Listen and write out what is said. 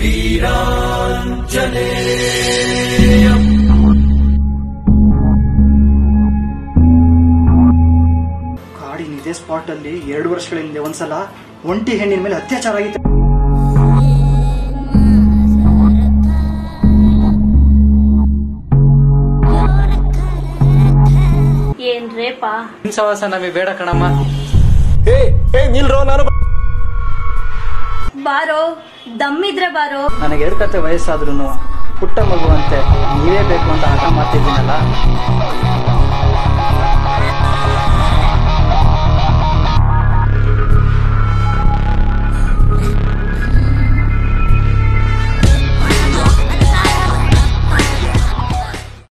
ಕಾಡಿನ ಇದೇ ಸ್ಪಾಟ್ ಅಲ್ಲಿ ಎರಡು ವರ್ಷಗಳ ಹಿಂದೆ ಒಂದ್ಸಲ ಒಂಟಿ ಹೆಣ್ಣಿನ ಮೇಲೆ ಅತ್ಯಾಚಾರ ಆಗಿತ್ತು ಏನ್ ರೇಪಾ ಹಿಂಸವಾಸ ನಮಗೆ ಬೇಡ ಕಣಮ್ಮ ಏ ಏ ನಿಲ್ರೋ ನಾನು ಬ- ಬಾರೋ ದಮ್ಮಿದ್ರೆ ಬಾರೋ ನನಗೆ ಎರಡು ಕತೆ ವಯಸ್ಸಾದ್ರೂ ಪುಟ್ಟ ಮಗುವಂತೆ ನೀವೇ ಬೇಕು ಅಂತ ಹಠ ಮಾಡ್ತಿದ್ದೀನಲ್ಲ